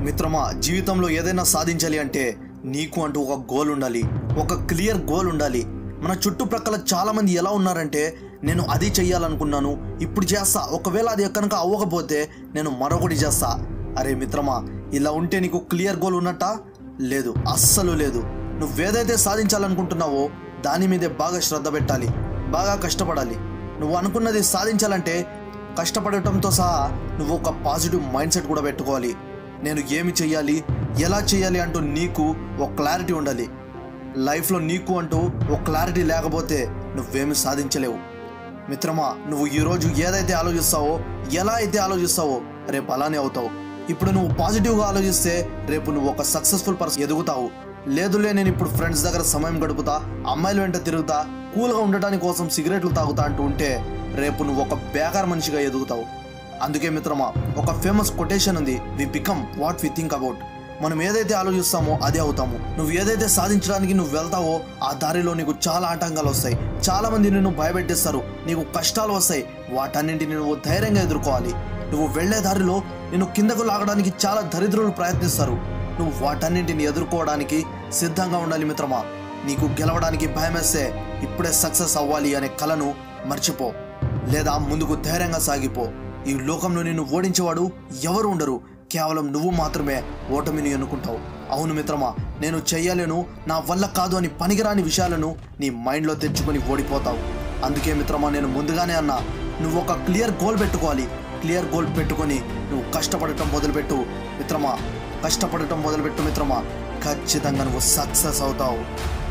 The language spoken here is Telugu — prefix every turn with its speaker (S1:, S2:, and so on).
S1: మిత్రమా జీవితంలో ఏదైనా సాధించాలి అంటే నీకు అంటూ ఒక గోల్ ఉండాలి ఒక క్లియర్ గోల్ ఉండాలి మన చుట్టుప్రక్కల చాలా మంది ఎలా ఉన్నారంటే నేను అది చెయ్యాలనుకున్నాను ఇప్పుడు చేస్తా ఒకవేళ అది కనుక అవ్వకపోతే నేను మరొకటి చేస్తా అరే మిత్రమా ఇలా ఉంటే నీకు క్లియర్ గోల్ ఉన్నట్టా లేదు అస్సలు లేదు నువ్వేదైతే సాధించాలనుకుంటున్నావో దాని మీదే బాగా శ్రద్ధ పెట్టాలి బాగా కష్టపడాలి నువ్వు అనుకున్నది సాధించాలంటే కష్టపడటంతో సహా నువ్వు ఒక పాజిటివ్ మైండ్ సెట్ కూడా పెట్టుకోవాలి నేను ఏమి చెయ్యాలి ఎలా చేయాలి అంటూ నీకు ఒక క్లారిటీ ఉండాలి లైఫ్లో నీకు అంటూ ఒక క్లారిటీ లేకపోతే నువ్వేమి సాధించలేవు మిత్రమా నువ్వు ఈరోజు ఏదైతే ఆలోచిస్తావో ఎలా అయితే ఆలోచిస్తావో రేపు అలానే అవుతావు ఇప్పుడు నువ్వు పాజిటివ్గా ఆలోచిస్తే రేపు నువ్వు ఒక సక్సెస్ఫుల్ పర్సన్ ఎదుగుతావు లేదులే నేను ఇప్పుడు ఫ్రెండ్స్ దగ్గర సమయం గడుపుతా అమ్మాయిల వెంట తిరుగుతా కూల్గా ఉండటానికి కోసం సిగరెట్లు తాగుతా అంటూ ఉంటే రేపు నువ్వు ఒక బేకార్ మనిషిగా ఎదుగుతావు అందుకే మిత్రమా ఒక ఫేమస్ కొటేషన్ ఉంది we become what we think about మనం ఏదైతే ఆలోచిస్తామో అదే అవుతాము నువ్వు ఏదైతే సాధించడానికి నువ్వు వెళ్తావో ఆ దారిలో నీకు చాలా ఆటంకాలు వస్తాయి చాలా మంది నిన్ను భయపెట్టిస్తారు నీకు కష్టాలు వస్తాయి వాటన్నింటిని నువ్వు ధైర్యంగా ఎదుర్కోవాలి నువ్వు వెళ్లే దారిలో నిన్ను కిందకు లాగడానికి చాలా దరిద్రులు ప్రయత్నిస్తారు నువ్వు వాటన్నింటిని ఎదుర్కోవడానికి సిద్ధంగా ఉండాలి మిత్రమా నీకు గెలవడానికి భయమేస్తే ఇప్పుడే సక్సెస్ అవ్వాలి అనే కలను మర్చిపో లేదా ముందుకు ధైర్యంగా సాగిపో ఈ లోకంలో నిన్ను ఓడించేవాడు ఎవరు ఉండరు కేవలం నువ్వు మాత్రమే ఓటమిని ఎన్నుకుంటావు అవును మిత్రమా నేను చెయ్యలేను నా వల్ల కాదు అని పనికిరాని విషయాలను నీ మైండ్లో తెచ్చుకొని ఓడిపోతావు అందుకే మిత్రమా నేను ముందుగానే అన్నా నువ్వు ఒక క్లియర్ గోల్ పెట్టుకోవాలి క్లియర్ గోల్ పెట్టుకొని నువ్వు కష్టపడటం మొదలుపెట్టు మిత్రమా కష్టపడటం మొదలుపెట్టు మిత్రమా ఖచ్చితంగా నువ్వు సక్సెస్ అవుతావు